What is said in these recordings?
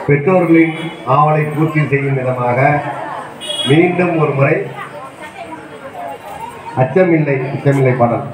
பெற்றோர்களின் ஆவலை பூர்த்தி செய்யும் விதமாக மீண்டும் ஒரு முறை அச்சமில்லை அச்சமில்லை பாடல்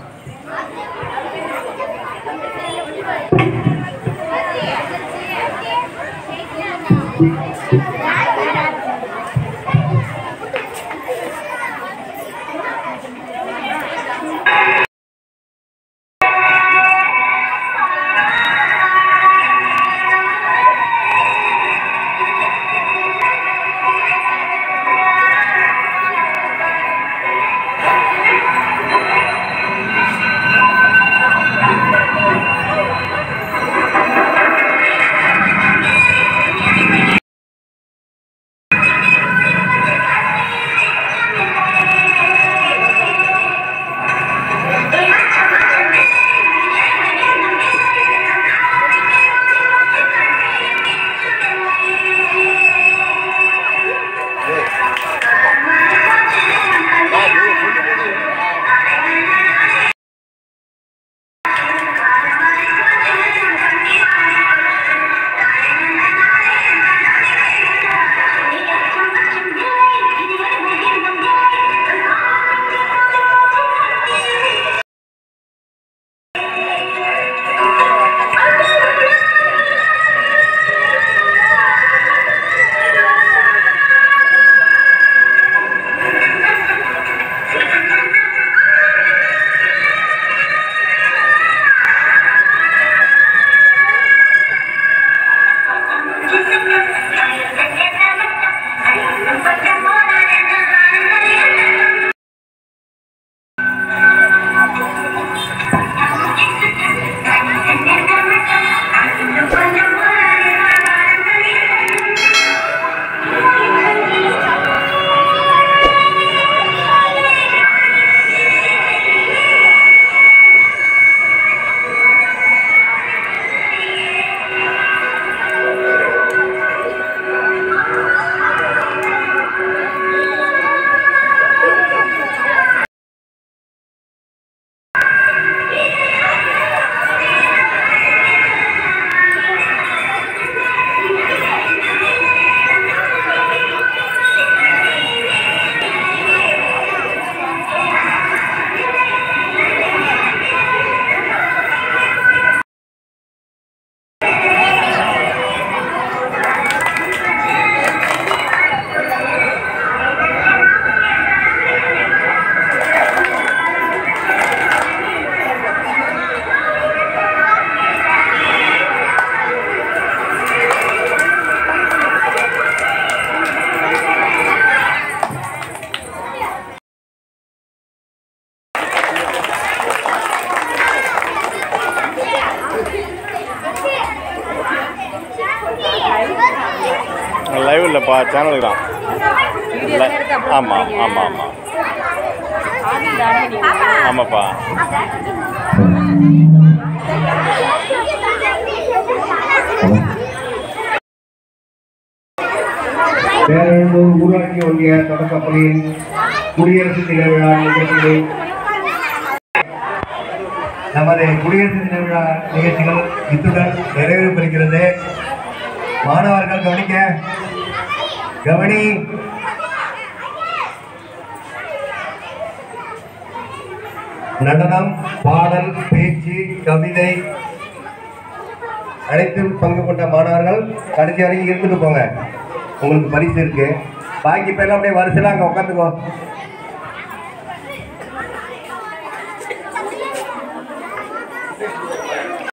லைவ் இல்லைப்பா சேனலுக்கு தான் ஆமாம் ஆமாம் ஆமாம் ஆமாப்பா பேரளூர் ஊராட்சி ஒன்றிய தொடக்கப்பள்ளியின் குடியரசு தின விழா நிகழ்ச்சிகளை நமது குடியரசு தின விழா நிகழ்ச்சிகள் இத்துடன் நிறைவு பெறுகிறது மாணவர்கள் கவனிக்க கவனி நடனம் பாடல் பேச்சு கவிதை அனைத்தும் பங்கு கொண்ட மாணவர்கள் கடைசி வரைக்கும் இருந்துட்டு போங்க உங்களுக்கு பரிசு இருக்கு பாக்கி பேர்லாம் அப்படியே வரிசையில் அங்கே உட்காந்துக்கோ